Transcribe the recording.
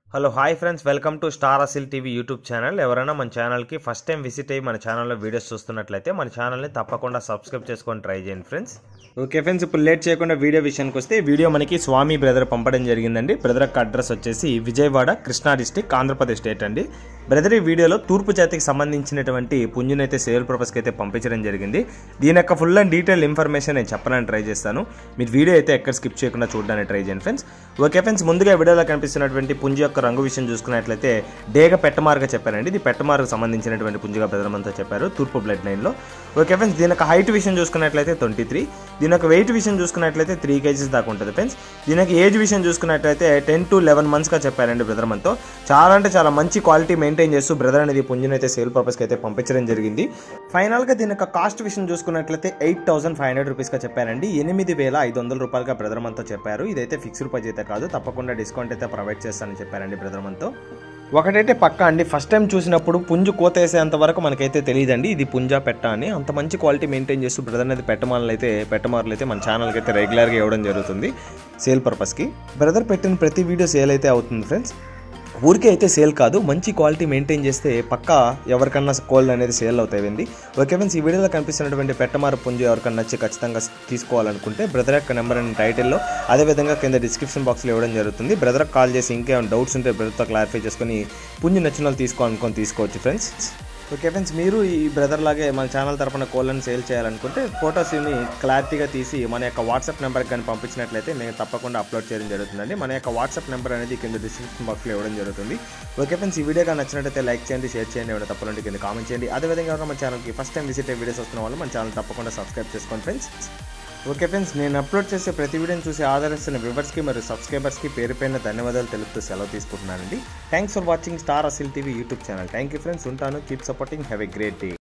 hello hi friends welcome to star Asil TV YouTube channel ఎవరైనా మన ఛానల్కి ఫస్ట్ టైం విజిట్ అయ్యి మన ఛానల్లో వీడియోస్ చూస్తున్నట్లయితే మన ఛానల్ని తప్పకుండా సబ్స్క్రైబ్ చేసుకొని ట్రై చేయండి ఫ్రెండ్స్ ఓకే ఫ్రెండ్స్ ఇప్పుడు లేట్ చేయకుండా వీడియో విషయానికి వస్తే ఈ వీడియో మనకి స్వామి బ్రదర్ పంపడం జరిగిందండి బ్రదర్ యొక్క అడ్రస్ వచ్చేసి విజయవాడ కృష్ణా డిస్టిక్ ఆంధ్రప్రదేశ్ స్టేట్ అండి బ్రదర్ ఈ వీడియోలో తూర్పు జాతికి సంబంధించినటువంటి పుంజునైతే సేల్ పర్పస్కి అయితే పంపించడం జరిగింది దీని యొక్క ఫుల్ అండ్ డీటెయిల్ ఇన్ఫర్మేషన్ నేను చెప్పడానికి ట్రై చేస్తాను మీరు వీడియో అయితే ఎక్కడ స్కిప్ చేయకుండా చూడడానికి ట్రై చేయండి ఫ్రెండ్స్ ఓకే ఫ్రెండ్స్ ముందుగా వీడియోలో కనిపిస్తున్నటువంటి పుంజు యొక్క రంగు విషయం చూసుకున్నట్లయితే డేగ పెట్టమారుగా చెప్పారండి ఇది పెట్టమారుకు సంబంధించినటువంటి పుంజుగా ప్రధానమంతా చెప్పారు తూర్పు బ్లడ్ లైన్లో ఓకే ఫ్రెండ్స్ దీని యొక్క హైట్ విషయం చూసుకున్నట్లయితే ట్వంటీ త్రీ దీని యొక్క వెయిట్ విషయం చూసుకున్నట్లయితే త్రీ కేజీస్ దాకా ఉంటుంది ఫ్రెండ్స్ దీని యొక్క ఏజ్ విషయం చూసుకున్నట్లయితే టెన్ టు లెవెన్ మంత్స్గా చెప్పారండి బ్రదర్ మనతో చాలా అంటే చాలా మంచి క్వాలిటీ మెయింటైన్ చేస్తూ బ్రదర్ అనేది పుంజుని అయితే సేల్ పర్పస్కి అయితే పంపించడం జరిగింది ఫైనల్గా దీని యొక్క కాస్ట్ విషయం చూసుకున్నట్లయితే ఎయిట్ థౌసండ్ ఫైవ్ హండ్రెడ్ రూపీస్గా చెప్పారండి ఎనిమిది వేల ఐదు వందల రూపాయలుగా బ్రదర్ మనతో చెప్పారు ఇదైతే ఫిక్స్డ్ ప్రైజ్ అయితే కాదు తప్పకుండా డిస్కౌంట్ అయితే ప్రొవైడ్ చేస్తానని చెప్పారండి బ్రదర్ మనతో ఒకటైతే పక్క అండి ఫస్ట్ టైం చూసినప్పుడు పుంజు కోత వేసేంత వరకు మనకైతే తెలియదండి ఇది పుంజా పెట్ట అని అంత మంచి క్వాలిటీ మెయింటైన్ చేస్తూ బ్రదర్ అనేది పెట్టమాలను అయితే పెట్టమారులు అయితే మన ఛానల్కి అయితే రెగ్యులర్గా ఇవ్వడం జరుగుతుంది సేల్ పర్పస్కి బ్రదర్ పెట్టిన ప్రతి వీడియో సేల్ అయితే అవుతుంది ఫ్రెండ్స్ ఊరికే అయితే సేల్ కాదు మంచి క్వాలిటీ మెయింటైన్ చేస్తే పక్క ఎవరికన్నా కోల్డ్ అనేది సేల్ అవుతాయండి ఓకే ఫ్రెండ్స్ ఈ వీడియోలో కనిపిస్తున్నటువంటి పెట్టమారు పుంజు ఎవరికన్నా నచ్చి ఖచ్చితంగా తీసుకోవాలనుకుంటే బ్రదర్ యొక్క నెంబర్ అండ్ టైటిల్లో అదేవిధంగా కింద డిస్క్రిప్షన్ బాక్స్లో ఇవ్వడం జరుగుతుంది బ్రదర్కి కాల్ చేసి ఇంకేమైనా డౌట్స్ ఉంటే బ్రదర్తో క్లారిఫై చేసుకొని పుంజు నచ్చిన వాళ్ళు తీసుకోవాలనుకొని తీసుకోవచ్చు ఫ్రెండ్స్ ఓకే ఫ్రెండ్స్ మీరు ఈ బ్రదర్ లాగే మన ఛానల్ తరపున కోళ్ళని సేల్ చేయాలనుకుంటే ఫొటోస్ని క్లారిటీగా తీసి మన యొక్క వాట్సాప్ నెంబర్కి కానీ పంపించినట్లయితే మేము తప్పకుండా అప్లోడ్ చేయడం జరుగుతుందండి మన యొక్క వాట్సాప్ నెంబర్ అనేది కింద డిస్క్రిప్షన్ బాక్స్లో ఇవ్వడం జరుగుతుంది ఓకే ఫ్రెండ్స్ ఈ వీడియో కానీ నచ్చినట్లయితే లైక్ చేయండి షేర్ చేయండి ఏమైనా తప్పకుండా కింద కామెంట్ చేయండి అదేవిధంగా ఎవరైనా మన ఛానల్కి ఫస్ట్ టైం విజిట్ అయ్యే వీడియోస్ వస్తున్న వాళ్ళు మన ఛానల్ తప్పకుండా సబ్స్క్రైబ్ చేసుకోండి ఫ్రెండ్స్ ఓకే ఫ్రెండ్స్ నేను అప్లోడ్ చేసే ప్రతి వీడియోని చూసి ఆదరిస్తున్న వ్యూవర్స్కి మరియు సబ్స్క్రైబర్స్కి పేరు పైన ధన్యవాదాలు తెలుపుతూ సెలవు తీసుకుంటున్నానండి thanks for watching star Asil TV YouTube channel thank you friends ఉంటాను keep supporting have a great day